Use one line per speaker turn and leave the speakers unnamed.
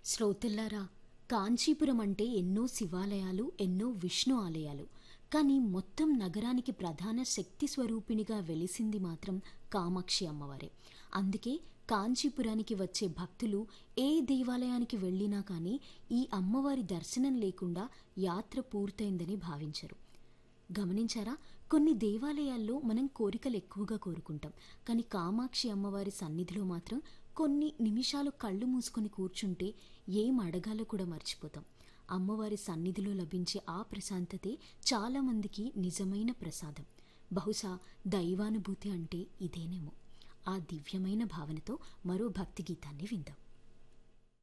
శ్రోతల్లారా కాంచీపురం అంటే ఎన్నో శివాలయాలు ఎన్నో విష్ణు ఆలయాలు కానీ మొత్తం నగరానికి ప్రధాన శక్తి స్వరూపిణిగా వెలిసింది మాత్రం కామాక్షి అమ్మవారే అందుకే కాంచీపురానికి వచ్చే భక్తులు ఏ దేవాలయానికి వెళ్ళినా కానీ ఈ అమ్మవారి దర్శనం లేకుండా యాత్ర పూర్తయిందని భావించరు గమనించారా కొన్ని దేవాలయాల్లో మనం కోరికలు ఎక్కువగా కోరుకుంటాం కానీ కామాక్షి అమ్మవారి సన్నిధిలో మాత్రం కొన్ని నిమిషాలు కళ్ళు మూసుకొని కూర్చుంటే ఏం అడగాలో కూడా మర్చిపోతాం అమ్మవారి సన్నిధిలో లభించే ఆ ప్రశాంతతే చాలామందికి నిజమైన ప్రసాదం బహుశా దైవానుభూతి అంటే ఇదేనేమో ఆ దివ్యమైన భావనతో మరో భక్తి గీతాన్ని విందాం